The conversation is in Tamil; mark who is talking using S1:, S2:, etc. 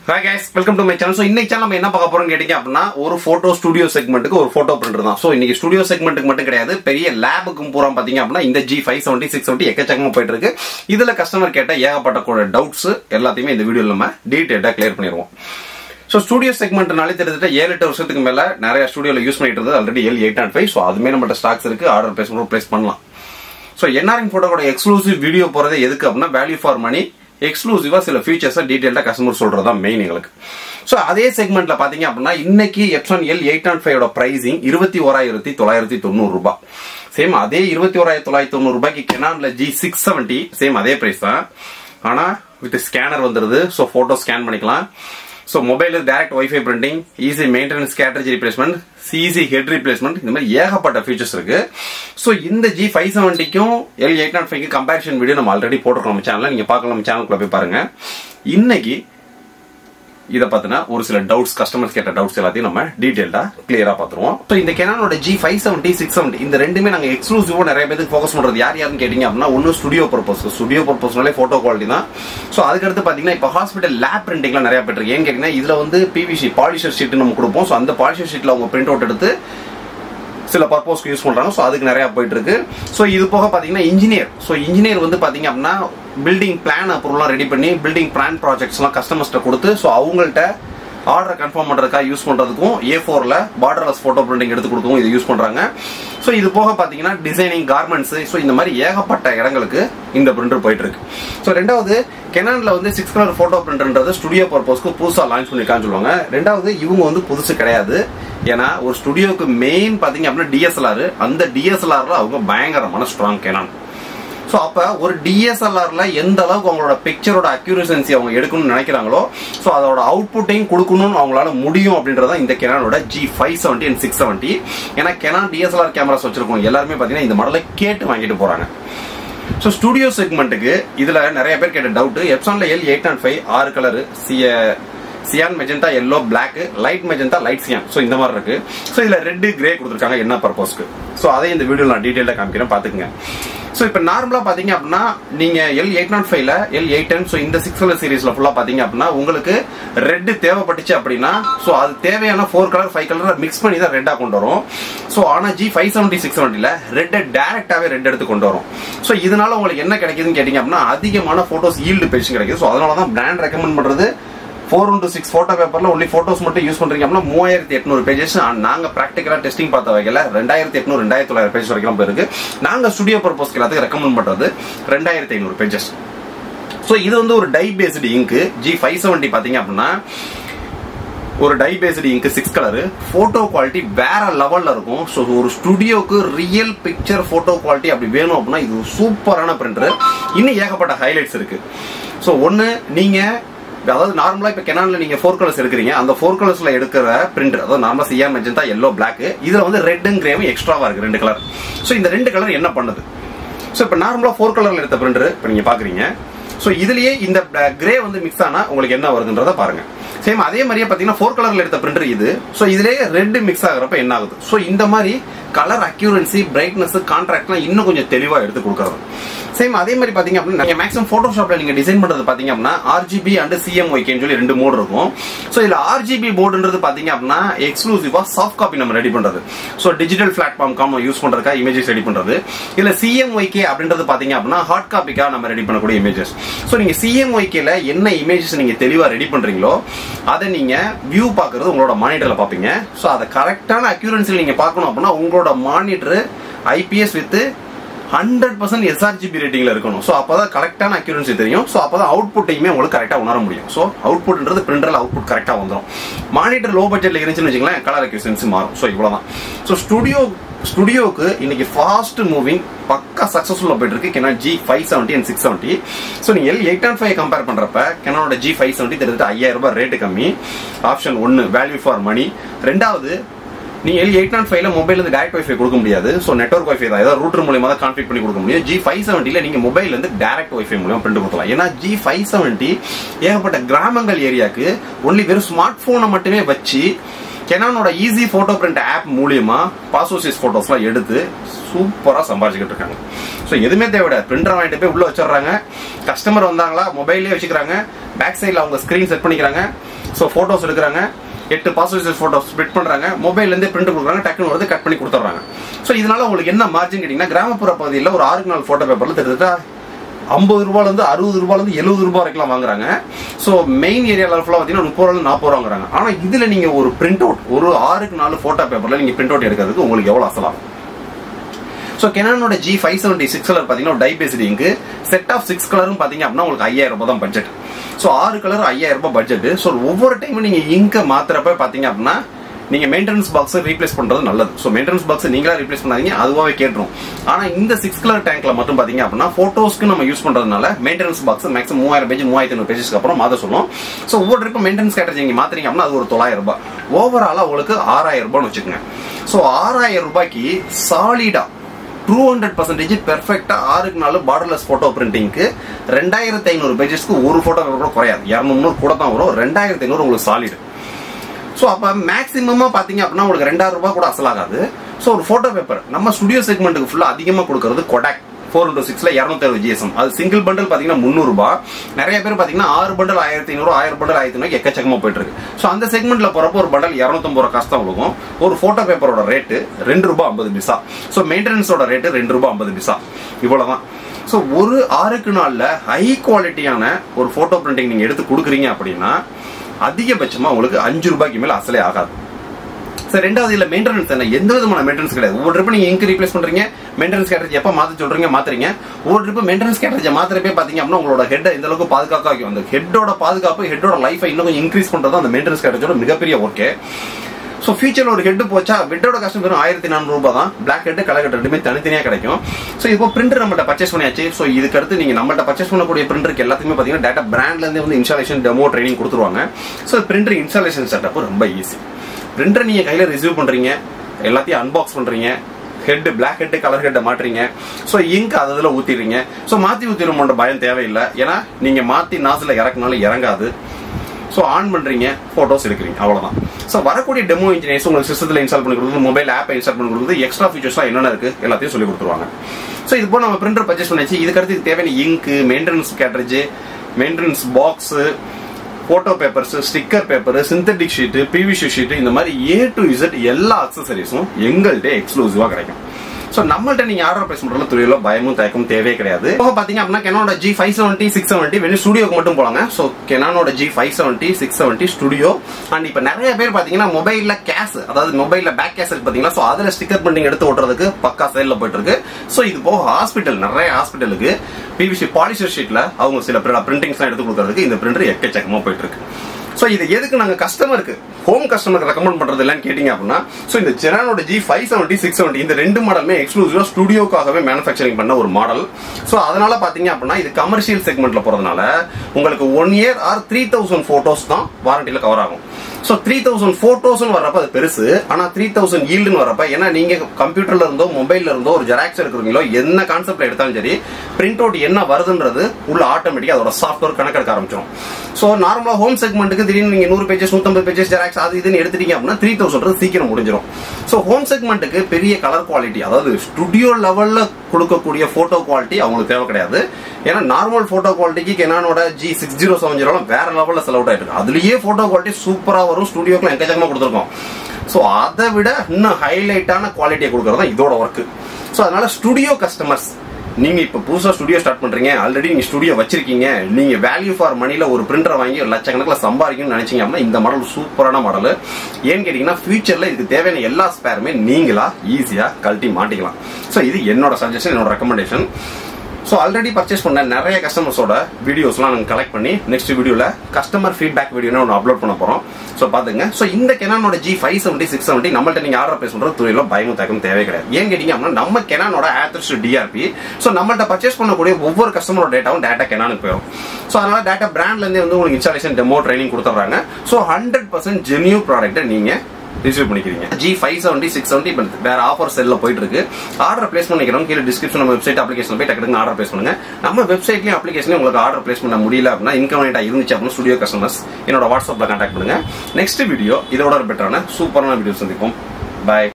S1: hi guys welcome to my channel so இன்னைக்கு சேனல் நம்ம என்ன பார்க்க போறோம்னு கேட்டீங்க அப்படின்னா ஒரு போட்டோ ஸ்டுடியோ செக்மெண்ட்டுக்கு ஒரு போட்டோ பிரிண்டர் தான் ஸோ இன்னைக்கு ஸ்டுடியோ செக்மெண்ட்டுக்கு மட்டும் கிடையாது பெரிய லேபுக்கும் பூரா பாத்தீங்க அப்படின்னா இந்த G five seventy six seventy எக்கச்சக்கமா போயிட்டு இருக்கு இதுல கஸ்டமர் கேட்ட ஏகப்பட்ட கூட டவுட்ஸ் எல்லாத்தையுமே இந்த வீடியோல நம்ம டீட்டெயிலாக கிளியர் பண்ணிடுவோம் ஸோ ஸ்டுடியோ செக்மெண்ட்னாலே கிட்டத்தட்ட ஏழு எட்டு வருஷத்துக்கு மேல நிறைய ஸ்டுடியோல யூஸ் பண்ணிட்டு இருந்தது already L eight naught five so அதுமே நம்மகிட்ட ஸ்டாக்ஸ் இருக்கு ஆர்டர் பிளேஸ் பிளேஸ் பண்ணலாம் ஸோ என்ஆர்என் போட்டோட எக்ஸ்க்ளூசிவ் வீடியோ போறது எதுக்கு அப்படின்னா வேல்யூ ஃபார் மணி எக்ஸ்க்ளூசிவா சில ஃபீச்சர்ஸை டீடைல்டா கஸ்டமர் சொல்றதா மெயின் எங்களுக்கு ஸோ அதே செக்மெண்ட்ல பாத்தீங்க அப்படின்னா இன்னைக்கு Epson L eight naught five pricing இருபத்தி ஓராயிரத்தி தொள்ளாயிரத்தி தொண்ணூறு ரூபாய் சேம் அதே இருபத்தி ஓராயிரத்தி தொள்ளாயிரத்தி தொண்ணூறு ரூபாய்க்கு கெனான்ல ஜி சிக்ஸ் செவன்டி சேம் அதே பிரைஸ் தான் ஆனா வித் ஸ்கேனர் வந்துருது ஸோ போட்டோ ஸ்கேன் பண்ணிக்கலாம் so mobile direct WiFi printing easy maintenance cartridge replacement CC head replacement இந்த மாதிரி ஏகப்பட்ட ஃபீச்சர்ஸ் இருக்கு ஸோ இந்த ஜி ஃபைவ் செவன்ட்டிக்கும் எல் எயிட் நாட் ஃபைவ்க்கு கம்பேரிஷன் வீடியோ நம்ம ஆல்ரெடி போட்டிருக்கோம் நம்ம சேனல்ல நீங்க பார்க்கலாம் நம்ம சேனலுக்குள்ள போய் பாருங்க இன்னைக்கு இதை பார்த்தினா ஒரு சில டவுட்ஸ் கஸ்டமர்ஸ் கேட்ட டவுட்ஸ் எல்லாத்தையும் நம்ம டீடைல்டா கிளியரா பார்த்துருவோம் ஸோ இந்த கெனானோட G five seventy six seventy இந்த ரெண்டுமே நாங்கள் எக்ஸ்க்ளூசிவா நிறைய பேருக்கு ஃபோக்கஸ் பண்றது யார் யாருன்னு கேட்டீங்க அப்படின்னா ஒன்று ஸ்டுடியோ பர்பஸ் ஸ்டுடியோ பர்பஸ்னாலே போட்டோ குவாலிட்டி தான் ஸோ அதுக்கடுத்து பார்த்தீங்கன்னா இப்போ ஹாஸ்பிட்டல் லேப் பிரிண்டிங்லாம் நிறைய பேர் இருக்கு ஏன் கேட்டீங்கன்னா இதுல வந்து பிவிசி பாலிஷர் ஷீட் நம்ம கொடுப்போம் ஸோ அந்த பாலிஷர் ஷீட்ல அவங்க பிரிண்ட் அவுட் எடுத்து சில பர்பஸ்க்கு யூஸ் பண்றாங்க ஸோ அதுக்கு நிறைய போயிட்டு இருக்கு ஸோ இது போக பாத்தீங்கன்னா இன்ஜினியர் ஸோ இன்ஜினியர் வந்து பாத்தீங்க அப்படின்னா பில்டிங் பிளான் அப்ரூவலாம் ரெடி பண்ணி பில்டிங் பிளான் ப்ராஜெக்ட்ஸ்லாம் கஸ்டமர்ஸ்ட்ட கொடுத்து ஸோ அவங்கள்ட்ட ஆர்டர் கன்ஃபார்ம் பண்றதுக்காக யூஸ் பண்றதுக்கும் ஏ ஃபோர்ல பார்டர்லெஸ் போட்டோ பிரிண்டிங் எடுத்து கொடுக்கவும் இது யூஸ் பண்றாங்க ஸோ இது போக பாத்தீங்கன்னா டிசைனிங் கார்மெண்ட்ஸ் ஸோ இந்த மாதிரி ஏகப்பட்ட இடங்களுக்கு இந்த பிரிண்டர் போயிட்டு இருக்கு ஸோ ரெண்டாவது கெனான்ல வந்து சிக்ஸ் கலர் போட்டோ பிரிண்டர்ன்றது ஸ்டுடியோ பர்பஸ்க்கு புதுசா லான்ச் பண்ணிருக்கான்னு சொல்லுவாங்க ரெண்டாவது இவங்க வந்து புதுசு கிடையாது ஏன்னா ஒரு ஸ்டுடியோக்கு மெயின் பாத்தீங்க அப்படின்னா டிஎஸ்எல்ஆர் அந்த டிஎஸ்எல்ஆர்ல அவங்க பயங்கரமான ஸ்ட்ராங் கெனான் ஸோ அப்போ ஒரு டிஎஸ்எல்ஆர்ல எந்த அளவுக்கு அவங்களோட பிக்சரோட அக்யூரசன்சி அவங்க எடுக்கணும்னு நினைக்கிறாங்களோ ஸோ அதோட அவுட்புட்டையும் கொடுக்கணும்னு அவங்களால முடியும் அப்படின்றத இந்த கெனானோட G five seventy and six seventy ஏன்னா கெனான் டிஎஸ்எல்ஆர் கேமராஸ் வச்சிருக்கோம் எல்லாருமே பார்த்தீங்கன்னா இந்த மாடலை கேட்டு வாங்கிட்டு போறாங்க ஸோ ஸ்டுடியோ செக்மெண்ட்டுக்கு இதுல நிறைய பேர் கேட்ட டவுட் எப்சான்ல எல் எயிட் நாட் ஃபைவ் ஆறு கலர் சிய cyan magenta yellow black light magenta light cyan so இந்த மாதிரி இருக்கு ஸோ இதுல ரெட் கிரே கொடுத்துருக்காங்க என்ன பர்பஸ்க்கு ஸோ அதை இந்த வீடியோ நான் டீட்டெயிலாக காமிக்கிறேன் பாத்துக்கங்க ஸோ இப்போ நார்மலா பாத்தீங்க அப்படின்னா நீங்க எல் எயிட் நாட் ஃபைவ்ல எல் எயிட் டென் ஸோ இந்த சிக்ஸ் கலர் சீரீஸ்ல ஃபுல்லா பாத்தீங்க அப்படின்னா உங்களுக்கு ரெட் தேவைப்பட்டுச்சு அப்படின்னா ஸோ அது தேவையான four colour five colour mix பண்ணி தான் ரெட்டா கொண்டு வரும் ஸோ ஆனா ஜி ஃபைவ் செவன்டி சிக்ஸ் செவன்டில ரெட்டை டேரக்டாவே ரெட் எடுத்து கொண்டு வரும் ஸோ இதனால உங்களுக்கு என்ன கிடைக்குதுன்னு கேட்டீங்க அப்படின்னா அதிகமான போட்டோஸ் ஈல்டு பேஜ் கிடைக்குது ஸோ அதனால தான் பிராண்ட் ரெக்கமெண்ட் பண்றது ஃபோர் இன்டூ சிக்ஸ் ஃபோட்டோ பேப்பர்ல ஒன்லி ஃபோட்டோஸ் மட்டும் யூஸ் பண்றீங்க அப்படின்னா மூவாயிரத்தி எட்நூறு பேஜஸ் நாங்க ப்ராக்டிகலா டெஸ்டிங் பார்த்த வகையில ரெண்டாயிரத்தி எட்நூறு ரெண்டாயிரத்தி தொள்ளாயிரம் பேஜ் வரைக்கும் போயிருக்கு நாங்க ஸ்டுடியோ பர்பஸ்க்கு எல்லாத்துக்கும் ரெக்கமெண்ட் பண்றது ரெண்டாயிரத்தி ஐநூறு பேஜஸ் ஸோ இது வந்து ஒரு dye based ink G five seventy பாத்தீங்க அப்படின்னா ஒரு dye based ink six colour photo quality வேற லெவல்ல இருக்கும் ஸோ ஒரு ஸ்டுடியோக்கு ரியல் பிக்சர் போட்டோ குவாலிட்டி அப்படி வேணும் அப்படின்னா இது சூப்பரான பிரிண்டர் இன்னும் ஏகப்பட்ட ஹைலைட்ஸ் இருக்கு ஸோ ஒன்னு நீங்க அதாவது நார்மலா இப்ப கெனான்ல நீங்க ஃபோர் கலர்ஸ் எடுக்கிறீங்க அந்த ஃபோர் கலர்ஸ்ல எடுக்கிற பிரிண்டர் அதாவது நார்மலா சியா மெஜந்தா எல்லோ பிளாக் இதுல வந்து ரெட்டும் கிரேவும் எக்ஸ்ட்ராவா இருக்கு ரெண்டு கலர் ஸோ இந்த ரெண்டு கலர் என்ன பண்ணுது ஸோ இப்போ நார்மலா ஃபோர் கலர்ல எடுத்த பிரிண்டர் இப்போ நீங்க பாக்குறீங்க ஸோ இதுலயே இந்த கிரே வந்து மிக்ஸ் ஆனா உங்களுக்கு என்ன வருதுன்றத பாருங்க சேம் அதே மாதிரியே பாத்தீங்கன்னா ஃபோர் கலர்ல எடுத்த பிரிண்டர் இது ஸோ இதுலயே ரெட் மிக்ஸ் ஆகுறப்ப என்ன ஆகுது ஸோ இந்த மாதிரி கலர் அக்யூரன்சி பிரைட்னஸ் கான்ட்ராக்ட்லாம் இன்னும் கொஞ்சம் தெளிவா எடுத்து கொடுக்கறது சேம் அதே மாதிரி பாத்தீங்க அப்படின்னா நீங்க மேக்ஸிமம் போட்டோஷாப்ல நீங்க டிசைன் பண்றது பாத்தீங்க அப்படின்னா ஆர்ஜிபி அண்ட் சிஎம்ஒய்கேன்னு சொல்லி ரெண்டு மோட் இருக்கும் ஸோ இதுல ஆர்ஜிபி போர்டுன்றது பாத்தீங்க அப்படின்னா எக்ஸ்க்ளூசிவா சாஃப்ட் காப்பி நம்ம ரெடி பண்றது ஸோ டிஜிட்டல் பிளாட்ஃபார்ம் நம்ம யூஸ் பண்றதுக்கா இமேஜஸ் ரெடி பண்றது இல்ல சிஎம்ஒய்கே அப்படின்றது பாத்தீங்க அப்படின்னா ஹார்ட் காப்பிக்காக நம்ம ரெடி பண்ணக்கூடிய இமேஜஸ் ஸோ நீங்க சிஎம்ஒய்கேல என்ன இமேஜஸ் நீங்க தெளிவா ரெடி பண்றீங்களோ அதை நீங்க வியூ பாக்குறது உங்களோட மானிட்டர்ல பாப்பீங்க ஸோ அதை கரெக்டான அக்யூரன்சியில் நீங்க பார்க்கணும் அப்படின்னா உங்களோட monitor IPS with hundred percent sRGB ரேட்டிங்ல இருக்கணும் ஸோ அப்பதான் கரெக்டான அக்யூரன்சி தெரியும் ஸோ அப்பதான் அவுட்புட்டையுமே உங்களுக்கு கரெக்டா உணர முடியும் ஸோ அவுட்புட்ன்றது பிரிண்டர்ல அவுட்புட் கரெக்டா வந்துடும் மானிட்டர் லோ பட்ஜெட்ல இருந்துச்சுன்னு வச்சுங்களேன் கலர் அக்யூரன்சி மாறும் ஸோ இவ்வளவுதான் ஸோ ஸ்டுடியோ ஸ்டுடியோக்கு இன்னைக்கு ஃபாஸ்ட் மூவிங் பக்கா சக்சஸ்ஃபுல்லா போயிட்டு இருக்கு கேனா G five seventy and six seventy so நீங்க L eight and five compare பண்றப்ப கேனோட ஜி ஃபைவ் செவன்டி கிட்டத்தட்ட ஐயாயிரம் ரூபாய் ரேட்டு கம்மி ஆப்ஷன் ஒன்னு வேல்யூ ஃபார் மணி ரெண்டாவது நீங்க எல் எயிட் நாட் ஃபைவ்ல மொபைல் இருந்து டேரக்ட் வைஃபை கொடுக்க முடியாது ஸோ நெட்ஒர்க் வைஃபை தான் ஏதாவது ரூட்டர் மூலியமா தான் கான்ஃபிக் பண்ணி கொடுக்க முடியும் ஜி ஃபைவ் செவன்ட்டில நீங்க மொபைல் இருந்து டேரக்ட் வைஃபை மூலியமா பிரிண்ட் கொடுக்கலாம் ஏன்னா ஜி ஃபைவ் செவன்ட்டி ஏகப்பட்ட கிராமங்கள் ஏரியாக்கு ஒன்லி வெறும் ஸ்மார்ட் போனை மட்டுமே வச்சு கெனானோட ஈஸி போட்டோ பிரிண்ட் ஆப் மூலியமா பாஸ்போர்ட் போட்டோஸ்லாம் எடுத்து சூப்பரா சம்பாதிச்சுக்கிட்டு இருக்காங்க ஸோ எதுவுமே தேவையில்ல பிரிண்டர் வாங்கிட்டு போய் உள்ள வச்சிடுறாங்க கஸ்டமர் வந்தாங்களா மொபைல்லே வச்சுக்கிறாங்க பேக் சைடில் அவங்க ஸ்க்ரீன் செட் பண்ணிக்கிறாங்க ஸோ ஃபோட்டோஸ் எடுக்கிறாங்க எட்டு பாஸ்போர்ட் சைஸ் ஃபோட்டோ ஸ்பிட் பண்றாங்க மொபைல்ல இருந்தே பிரிண்ட் கொடுக்குறாங்க டக்குனு வருது கட் பண்ணி கொடுத்துட்றாங்க ஸோ இதனால உங்களுக்கு என்ன மார்ஜின் கேட்டிங்கன்னா கிராமப்புற பகுதியில் ஒரு ஆறுக்கு நாலு ஃபோட்டோ பேப்பர்ல கிட்டத்தட்ட ஐம்பது ரூபாயிலேருந்து அறுபது ரூபாயிலேருந்து எழுபது ரூபாய் வரைக்கும் வாங்குறாங்க ஸோ மெயின் ஏரியாவில் ஃபுல்லாக பார்த்தீங்கன்னா முப்பது ரூபாய் நாற்பது ரூபா வாங்குறாங்க ஆனால் இதில் நீங்கள் ஒரு பிரிண்ட் அவுட் ஒரு ஆறுக்கு நாலு ஃபோட்டோ பேப்பரில் நீங்கள் பிரிண்ட் அவுட் எடுக்கிறதுக்கு உங்களுக்கு எவ்வளோ அசலாம் ஸோ கெனானோட G five seventy six colour பார்த்தீங்கன்னா dye based ink set of six கலரும் பார்த்தீங்க அப்படின்னா உங்களுக்கு ஐயாயிரம் ரூபாய் தான் பட்ஜெட் ஸோ ஆறு கலர் ஐயாயிரம் ரூபாய் பட்ஜெட் ஸோ ஒவ்வொரு டைமும் நீங்கள் இங்கை மாத்துறப்ப பார்த்தீங்க அப்படின்னா நீங்க மெயின்டெனன்ஸ் பாக்ஸ் ரீப்ளேஸ் பண்றது நல்லது ஸோ மெயின்டெனன்ஸ் பாக்ஸ் நீங்களா ரீப்ளேஸ் பண்ணாதீங்க அதுவாவே கேட்டுரும் ஆனா இந்த சிக்ஸ் கலர் டேங்க்ல மட்டும் பாத்தீங்க அப்படின்னா போட்டோஸ்க்கு நம்ம யூஸ் பண்றதுனால மெயின்டெனன்ஸ் பாக்ஸ் மேக்ஸிமம் மூவாயிரம் பேஜ் மூவாயிரத்தி ஐநூறு பேஜஸ்க்கு அப்புறம் மாத்த சொல்லும் ஸோ ஒவ்வொரு ட்ரிப் மெயின்டெனன்ஸ் ஸ்ட்ராட்டஜி நீங்க மாத்துறீங்க அப்படின்னா அது ஒரு தொள்ளாயிரம் ரூபாய் ஓவராலா உங்களுக்கு ஆறாயிரம் ரூபாய்னு வச்சுக்கோங்க ஸோ ஆறாயிரம் ரூபாய்க்கு சாலிடா டூ ஹண்ட்ரட் பர்சன்டேஜ் பெர்ஃபெக்டா ஆறுக்கு நாலு பார்டர்லெஸ் போட்டோ பிரிண்டிங்க்கு ரெண்டாயிரத்தி ஐநூறு பேஜஸ்க்கு ஒரு போட்டோ கூட குறையாது இரநூறு கூட தான் வரும் ரெண்டாயிரத்தி ஐநூறு உங்களுக்கு சாலிடு ஸோ அப்போ மேக்ஸிமமா பார்த்தீங்க அப்படின்னா உங்களுக்கு ரெண்டாயிரம் ரூபாய் கூட அசலாகாது ஸோ ஒரு ஃபோட்டோ பேப்பர் நம்ம ஸ்டுடியோ செக்மெண்ட்டுக்கு ஃபுல்லாக அதிகமாக கொடுக்கறது கொடாக் ஃபோர் இன்டூ சிக்ஸ்ல இரநூத்தி அறுபது ஜிஎஸ்எம் அது சிங்கிள் பண்டல் பார்த்தீங்கன்னா முந்நூறுபா நிறைய பேர் பார்த்தீங்கன்னா ஆறு பண்டல் ஆயிரத்தி ஐநூறு ஆயிரம் பண்டல் ஆயிரத்தி ஐநூறு எக்கச்சக்கமாக போயிட்டு இருக்கு ஸோ அந்த செக்மெண்ட்ல போறப்போ ஒரு பண்டல் இரநூத்தம்பது ரூபா காசு தான் கொடுக்கும் ஒரு ஃபோட்டோ பேப்பரோட ரேட்டு ரெண்டு ரூபாய் ஐம்பது பிசா ஸோ மெயின்டெனன்ஸோட ரேட்டு ரெண்டு ரூபாய் ஐம்பது பிசா இவ்வளவுதான் ஸோ ஒரு ஆறுக்கு நாளில் ஹை குவாலிட்டியான ஒரு ஃபோட்டோ பிரிண்டிங் நீங்க எடுத்து கொடுக்குறீங்க அப்படின்னா அதிகபட்சமா உங்களுக்கு அஞ்சு ரூபாய்க்கு மேல அசலே ஆகாது சார் ரெண்டாவது இல்ல மெயின்டெனன்ஸ் என்ன எந்த விதமான மெயின்டெனன்ஸ் கிடையாது ஒவ்வொரு ட்ரிப் நீங்க எங்க ரீப்ளேஸ் பண்றீங்க மெயின்டெனன்ஸ் கேட்டரேஜ் எப்ப மாத்த சொல்றீங்க மாத்துறீங்க ஒவ்வொரு ட்ரிப் மெயின்டெனன்ஸ் கேட்டரேஜ் மாத்திரப்பே பாத்தீங்க அப்படின்னா உங்களோட ஹெட் இந்த அளவுக்கு பாதுகாக்க வைக்கும் அந்த ஹெட்டோட பாதுகாப்பு ஹெட்டோட லைஃபை இன்னும் கொஞ்சம் இன்க்ரீஸ் பண்றது அந்த மெயின்டெனன்ஸ் கேட்டரேஜோட மிகப்பெரிய ஒர்க்கே ஸோ ஃபியூச்சர்ல ஒரு ஹெட் போச்சா ஹெட்டோட கஷ்டம் வெறும் ஆயிரத்தி நானூறு ரூபாய் தான் பிளாக் ஹெட் கலர் ஹெட் ரெண்டுமே தனித்தனியா கிடைக்கும் ஸோ இப்போ பிரிண்டர் நம்மள்ட்ட பர்ச்சேஸ் பண்ணியாச்சு ஸோ இதுக்கு அடுத்து நீங்க நம்மள்ட்ட பர்ச்சேஸ் பண்ணக்கூடிய பிரிண்டருக்கு எல்லாத்துக்குமே பாத்தீங்கன்னா டேட்டா பிராண்ட்ல இருந்து வந்து இன்ஸ்டாலேஷன் டெமோ ட்ரைனிங் கொடுத்துருவாங்க ஸோ பிரிண்டர் இன்ஸ்டாலேஷன் செட்டப் ரொம்ப ஈஸி பிரிண்டர் நீங்க கையில ரிசீவ் பண்றீங்க எல்லாத்தையும் அன்பாக்ஸ் பண்றீங்க ஹெட் பிளாக் ஹெட் கலர் ஹெட்டை மாட்டுறீங்க ஸோ இங்க் அதில் ஊத்திடுறீங்க ஸோ மாத்தி ஊத்திடுமோன்ற பயம் தேவையில்லை ஏன்னா நீங்க மாத்தி நாசில் இறக்குனாலும் இறங்காது ஸோ ஆன் பண்றீங்க போட்டோஸ் எடுக்கிறீங்க அவ்வளவுதான் ஸோ வரக்கூடிய டெமோ இன்ஜினியர்ஸ் உங்களுக்கு சிஸ்டத்தில் இன்ஸ்டால் பண்ணி கொடுக்குறது மொபைல் ஆப்பை இன்ஸ்டால் பண்ணி கொடுக்குறது எக்ஸ்ட்ரா ஃபீச்சர்ஸ்லாம் என்னென்ன இருக்கு எல்லாத்தையும் சொல்லி கொடுத்துருவாங்க ஸோ இது போல நம்ம பிரிண்டர் பர்ச்சேஸ் பண்ணிச்சு இதுக்கடுத்து இதுக்கு தேவையான ink maintenance cartridge maintenance box photo papers sticker paper synthetic sheet PVC sheet இந்த மாதிரி ஏ டு இசட் எல்லா அக்சசரிஸும் எங்கள்கிட்ட எக்ஸ்க்ளூசிவா கிடைக்கும் ஸோ நம்மள்ட்ட நீங்க ஆர்டர் பிளேஸ் பண்றதுல துறையில பயமும் தயக்கும் தேவையே கிடையாது இப்போ பாத்தீங்க அப்படின்னா கெனானோட G five seventy six seventy வெறும் ஸ்டுடியோக்கு மட்டும் போலாங்க ஸோ கெனானோட G five seventy six seventy studio and இப்போ நிறைய பேர் பாத்தீங்கன்னா மொபைல்ல கேஸ் அதாவது மொபைல்ல பேக் கேஸ் இருக்கு பாத்தீங்களா ஸோ அதுல ஸ்டிக்கர் பிரிண்டிங் எடுத்து ஓட்டுறதுக்கு பக்கா சேல்ல போயிட்டு இருக்கு ஸோ இது போக ஹாஸ்பிட்டல் நிறைய ஹாஸ்பிட்டலுக்கு பிவிசி பாலிஷர் ஷீட்ல அவங்க சில பிரிண்டிங்ஸ் எடுத்து கொடுக்கறதுக்கு இந்த பிரிண்டர் எக்கச்சக்கமா போயிட்டு இருக்கு ஸோ இது எதுக்கு நாங்க கஸ்டமருக்கு ஹோம் கஸ்டமருக்கு ரெக்கமெண்ட் பண்றது இல்லைன்னு கேட்டீங்க அப்படின்னா ஸோ இந்த ஜெரானோட G five seventy six seventy இந்த ரெண்டு மாடலுமே எக்ஸ்க்ளூசிவா ஸ்டுடியோக்காகவே மேனுஃபேக்சரிங் பண்ண ஒரு மாடல் ஸோ அதனால பாத்தீங்க அப்படின்னா இது கமர்ஷியல் செக்மெண்ட்ல போறதுனால உங்களுக்கு one year or three thousand photos தான் வாரண்டியில கவர் ஆகும் ஸோ த்ரீ தௌசண்ட் போட்டோஸ் வரப்ப அது பெருசு ஆனா த்ரீ தௌசண்ட் ஈல்டுன்னு வரப்ப ஏன்னா நீங்க கம்ப்யூட்டர்ல இருந்தோ மொபைல்ல இருந்தோ ஒரு ஜெராக்ஸ் எடுக்கிறீங்களோ என்ன கான்செப்ட்ல எடுத்தாலும் சரி பிரிண்ட் அவுட் என்ன வருதுன்றது உள்ள ஆட்டோமேட்டிக்கா அதோட சாஃப்ட்வேர் கணக்கெடுக்க ஆரம்பிச்சிடும் ஸோ நார்மலா ஹோம் செக்மெண்ட்டுக்கு திடீர்னு நீங்க நூறு பேஜஸ் நூத்தம்பது பேஜஸ் ஜெராக்ஸ் அது இதுன்னு எடுத்துட்டீங்க அப்படின்னா த்ரீ தௌசண்ட் சீக்கிரம் முடிஞ்சிடும் ஸோ ஹோம் செக்மெண்ட்டுக்கு பெரிய கலர் குவாலிட்டி அதாவது ஸ்டுடியோ லெவல்ல கொடுக்கக்கூடிய போட்டோ குவாலிட்டி அவங்களுக்கு தேவை கிடையாது ஏன்னா நார்மல் போட்டோ குவாலிட்டிக்கு கெனானோட G six zero seven zero வேற லெவல்ல செல் அவுட் ஆயிருக்கு அதுலயே போட்டோ குவாலிட்டி சூப்பரா வரும் ஸ்டுடியோக்குள்ள எக்கச்சக்கமா கொடுத்துருக்கோம் ஸோ அதை விட இன்னும் ஹைலைட்டான குவாலிட்டியை கொடுக்கறது தான் இதோட ஒர்க் ஸோ அதனால ஸ்டுடியோ கஸ்டமர்ஸ் நீங்க இப்ப புதுசா ஸ்டுடியோ ஸ்டார்ட் பண்றீங்க ஆல்ரெடி நீங்க ஸ்டுடியோ வச்சிருக்கீங்க நீங்க வேல்யூ ஃபார் மணில ஒரு பிரிண்டர் வாங்கி ஒரு லட்சக்கணக்கில் சம்பாதிக்கணும்னு நினைச்சீங்க அப்படின்னா இந்த மாடல் சூப்பரான மாடல் ஏன்னு கேட்டீங்கன்னா ஃபியூச்சர்ல இதுக்கு தேவையான எல்லா ஸ்பேருமே நீங்களா ஈஸியா கழட்டி மாட்டிக்கலாம் ஸோ இது என்னோட சஜஷன் என்னோட ரெக்கமெண்டேஷன் ஸோ ஆல்ரெடி பர்ச்சேஸ் பண்ண நிறைய கஸ்டமர்ஸோட வீடியோஸ்லாம் நாங்கள் கலெக்ட் பண்ணி நெக்ஸ்ட் வீடியோவில் கஸ்டமர் ஃபீட்பேக் வீடியோன்னு ஒன்று அப்லோட் பண்ண போகிறோம் ஸோ பார்த்துங்க ஸோ இந்த கெனானோட G five seventy six seventy நம்மள்ட்ட நீங்கள் ஆர்டர் பேஸ் பண்ணுற துறையில் பயமும் தயக்கம் தேவை கிடையாது ஏன் கேட்டீங்க அப்படின்னா நம்ம கெனானோட ஆத்ரிஸ்ட் டிஆர்பி ஸோ நம்மள்ட்ட பர்ச்சேஸ் பண்ணக்கூடிய ஒவ்வொரு கஸ்டமரோட டேட்டாவும் டேட்டா கெனானுக்கு போயிடும் ஸோ அதனால டேட்டா பிராண்ட்லேருந்து வந்து உங்களுக்கு இன்ஸ்டாலேஷன் டெமோ ட்ரைனிங் கொடுத்துட்றாங்க ஸோ ஹண்ட்ரட் பர்சன்ட் ஜென்யூ ப்ராடக்ட்டை நீங்கள் ரிசீவ் பண்ணிக்கிறீங்க G five seventy six seventy வேற ஆஃபர் செல்ல போயிட்டு இருக்கு ஆர்டர் பிளேஸ் பண்ணிக்கிறோம் கீழே டிஸ்கிரிப்ஷன் நம்ம வெப்சைட் அப்ளிகேஷன் போய் டக்கு ஆர்டர் பிளேஸ் பண்ணுங்க நம்ம வெப்சைட்லயும் அப்ளிகேஷன்லயும் உங்களுக்கு ஆர்டர் பிளேஸ் பண்ண முடியல அப்படின்னா இன்கன்வீனியா இருந்துச்சு அப்படின்னா ஸ்டுடியோ கஸ்டமர்ஸ் என்னோட வாட்ஸ்அப்ல கான்டாக்ட் பண்ணுங்க நெக்ஸ்ட் வீடியோ இதோட பெட்டரான சூப்பரான வீடியோ சந்திப்போம் பாய்